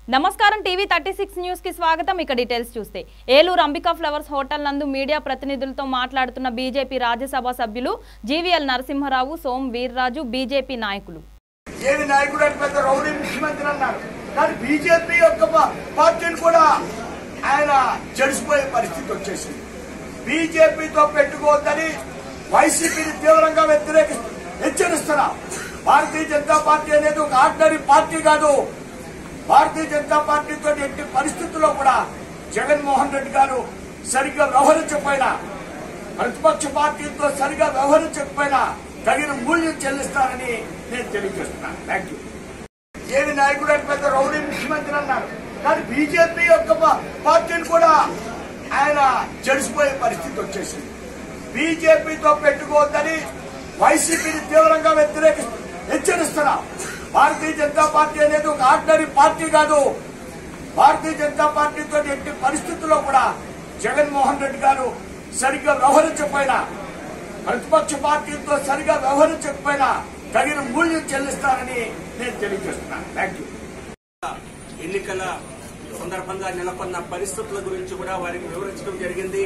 నమస్కారం TV thirty six news కి స్వాగతం ఇక డీటెయిల్స్ చూస్తే ఏలూరు అంబికా ఫ్లవర్స్ హోటల్ నందు మీడియా ప్రతినిధులతో మాట్లాడుతున్న బీజేపీ రాజ్యసభ సభ్యులు జీవీఎల్ నరసింహరావు సోమ్ వీర్రాజు బీజేపీ నాయకులు ఏమి నాయకుడు అంటే పెద్ద రౌడీ ముఖ్యమంత్రి అన్నారు కానీ బీజేపీ యొక్క పా- పార్టీని కూడా ఆయన జడిసిపోయే పరిస్థితి వచ్చేసింది బీజేపీతో పెట్టుకోవద్దని వైసీపీని తీవ్రంగా వ్యతిరేకి హెచ్చరిస్తున్నాం భారతీయ జనతా పార్టీ అనేది ఒక ఆర్డినరీ పార్టీ కాదు భారతీయ జనతా పార్టీతో ఎట్టి పరిస్థితుల్లో కూడా జగన్మోహన్ రెడ్డి గారు సరిగ్గా వ్యవహరించకపోయినా ప్రతిపక్ష పార్టీతో సరిగా వ్యవహరించకపోయినా తగిన మూల్యం చెల్లిస్తారని నేను తెలియజేస్తున్నాను థ్యాంక్ యూ ఏమి నాయకుడు అంటే పెద్ద రౌడీ ముఖ్యమంత్రి అన్నారు కానీ బీజేపీ యొక్క పా- పార్టీని కూడా ఆయన జడిసిపోయే పరిస్థితి వచ్చేసింది బీజేపీతో పెట్టుకోవద్దని వైసీపీని తీవ్రంగా వ్యతిరేకి హెచ్చరిస్తున్నాం భారతీయ జనతా పార్టీ అనేది ఒక ఆర్డినరీ పార్టీ కాదు భారతీయ జనతా పార్టీతో ఎట్టి పరిస్థితుల్లో కూడా జగన్మోహన్ రెడ్డి గారు సరిగ్గా వ్యవహరించకపోయినా ప్రతిపక్ష పార్టీతో సరిగా వ్యవహరించకపోయినా తగిన మూల్యం చెల్లిస్తారని నేను తెలియజేస్తున్నాను థ్యాంక్ యూ ఎన్నికల సందర్భంగా నెలకొన్న పరిస్థితుల గురించి కూడా వారికి వివరించడం జరిగింది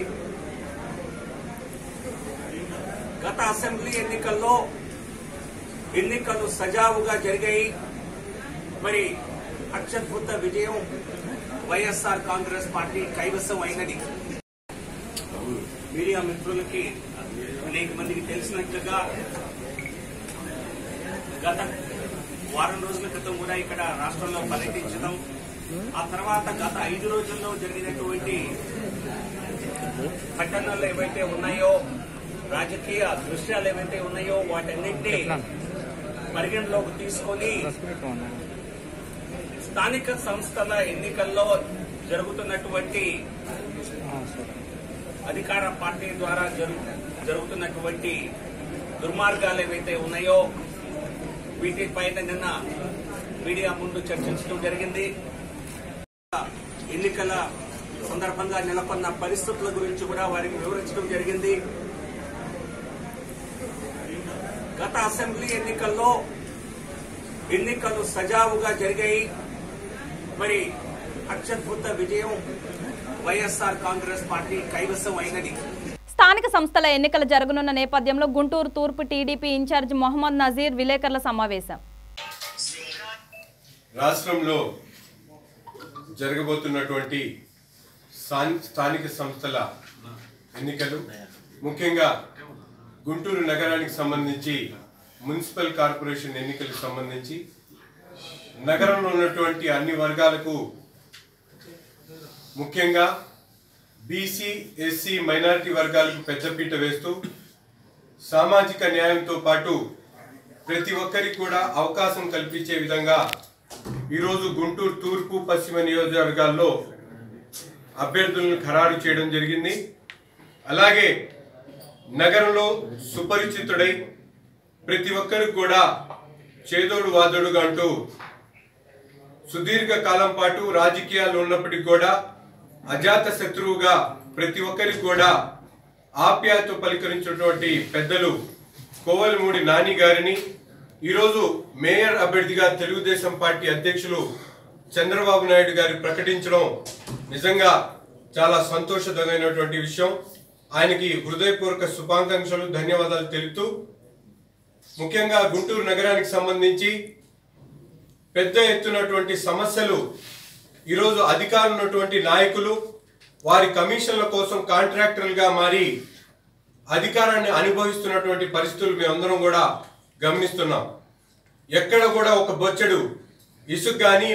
గత అసెంబ్లీ ఎన్నికల్లో ఎన్నికలు సజావుగా జరిగాయి మరి అత్యద్భుత విజయం వైఎస్ఆర్ కాంగ్రెస్ పార్టీ కైవసం అయినది మీడియా మిత్రులకి అనేక మందికి తెలిసినట్లుగా గత వారం రోజుల క్రితం కూడా ఇక్కడ రాష్ట్రంలో పర్యటించడం ఆ తర్వాత గత ఐదు రోజుల్లో జరిగినటువంటి ఘటనలు ఏవైతే ఉన్నాయో రాజకీయ దృశ్యాలు ఏవైతే ఉన్నాయో వాటన్నింటినీ పరిగణలోకి తీసుకొని స్థానిక సంస్థల ఎన్నికల్లో జరుగుతున్నటువంటి అధికార పార్టీ ద్వారా జరుగు- జరుగుతున్నటువంటి దుర్మార్గాలు ఏవైతే ఉన్నాయో వీటిపైన నిన్న మీడియా ముందు చర్చించడం జరిగింది ఎన్నికల సందర్భంగా నెలకొన్న పరిస్థితుల గురించి కూడా వారికి వివరించడం జరిగింది గత అసెంబ్లీ ఎన్నికల్లో ఎన్నికలు సజావుగా జరిగాయి మరి అత్యద్భుత విజయం వైఎస్ఆర్ కాంగ్రెస్ పార్టీ కైవసం అయినది స్థానిక సంస్థల ఎన్నికలు జరగనున్న నేపథ్యంలో గుంటూరు తూర్పు టీడీపీ ఇన్ఛార్జ్ మొహమ్మద్ నజీర్ విలేకరుల సమావేశం రాష్ట్రంలో జరగబోతున్నటువంటి స్థాని- స్థానిక సంస్థల ఎన్నికలు ముఖ్యంగా గుంటూరు నగరానికి సంబంధించి మున్సిపల్ కార్పొరేషన్ ఎన్నికలకు సంబంధించి నగరంలో ఉన్నటువంటి అన్ని వర్గాలకు ముఖ్యంగా బీసీ ఎస్సీ మైనారిటీ వర్గాలకు పెద్దపీట వేస్తూ సామాజిక న్యాయంతో పాటు ప్రతి ఒక్కరికి కూడా అవకాశం కల్పించే విధంగా ఈరోజు గుంటూరు తూర్పు పశ్చిమ నియోజకవర్గాల్లో అభ్యర్థులను ఖరారు చేయడం జరిగింది అలాగే నగరంలో సుపరిచితుడై ప్రతి ఒక్కరికి కూడా చేదోడు వాదోడుగా అంటూ సుదీర్ఘ కాలం పాటు రాజకీయాలు ఉన్నప్పటికీ కూడా అజాత శత్రువుగా ప్రతి ఒక్కరికి కూడా ఆప్యాయత పలికరించినటువంటి పెద్దలు కోవలమూడి నాని గారిని ఈరోజు మేయర్ అభ్యర్థిగా తెలుగుదేశం పార్టీ అధ్యక్షులు చంద్రబాబు నాయుడు గారు ప్రకటించడం నిజంగా చాలా సంతోషదమైనటువంటి విషయం ఆయనకి హృదయపూర్వక శుభాకాంక్షలు ధన్యవాదాలు తెలుపుతూ ముఖ్యంగా గుంటూరు నగరానికి సంబంధించి పెద్ద ఎత్తునటువంటి సమస్యలు ఈరోజు అధికారం ఉన్నటువంటి నాయకులు వారి కమిషన్ల కోసం కాంట్రాక్టర్లుగా మారి అధికారాన్ని అనుభవిస్తున్నటువంటి పరిస్థితులు మేమందరం కూడా గమనిస్తున్నాం ఎక్కడ కూడా ఒక బొచ్చడు ఇసుక కానీ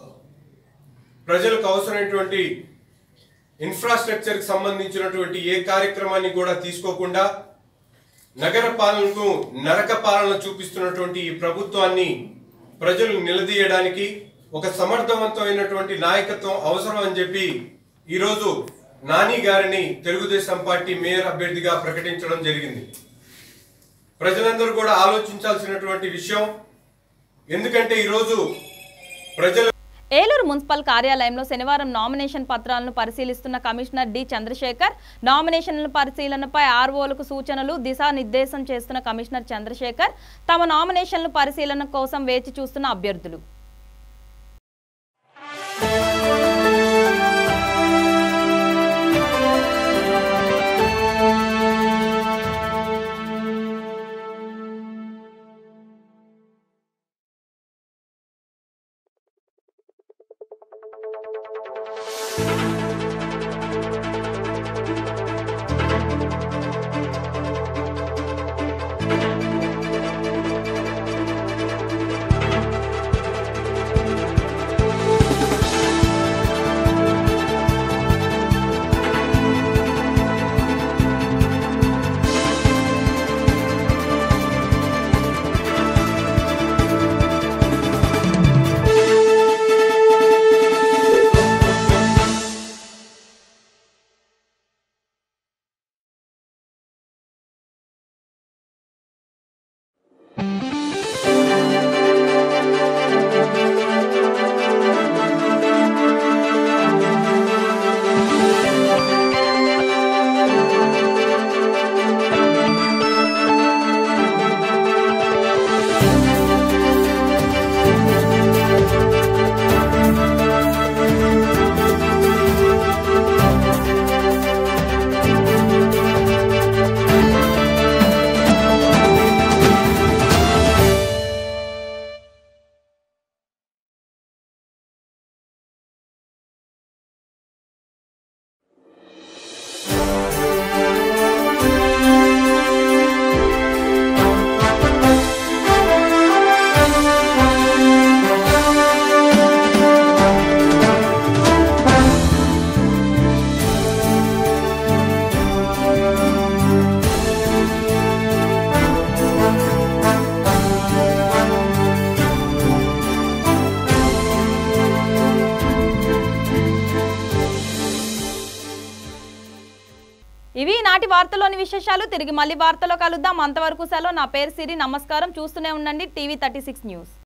ప్రజలకు అవసరమైనటువంటి ఇన్ఫ్రాస్ట్రక్చర్కి సంబంధించినటువంటి ఏ కార్యక్రమాన్ని కూడా తీసుకోకుండా నగర పాలనకు నరక పాలన చూపిస్తున్నటువంటి ఈ ప్రభుత్వాన్ని ప్రజలు నిలదీయడానికి ఒక సమర్థవంతమైనటువంటి నాయకత్వం అవసరం అని చెప్పి ఈరోజు నాని గారిని తెలుగుదేశం పార్టీ మేయర్ అభ్యర్థిగా ప్రకటించడం జరిగింది ప్రజలందరూ కూడా ఆలోచించాల్సినటువంటి విషయం ఎందుకంటే ఈరోజు ప్రజలు ఏలూరు మున్సిపల్ కార్యాలయంలో శనివారం నామినేషన్ పత్రాలను పరిశీలిస్తున్న కమిషనర్ డి చంద్రశేఖర్ నామినేషన్ల పరిశీలనపై ఆర్ఓలకు సూచనలు దిశానిర్దేశం చేస్తున్న కమిషనర్ చంద్రశేఖర్ తమ నామినేషన్ల పరిశీలన కోసం వేచి చూస్తున్న అభ్యర్థులు ఇవి నాటి వార్తలోని విశేషాలు తిరిగి మళ్ళీ వార్తలో కలుద్దాం అంతవరకు సెలవు నా పేరు సిరి నమస్కారం చూస్తూనే ఉండండి టీవీ థర్టీ న్యూస్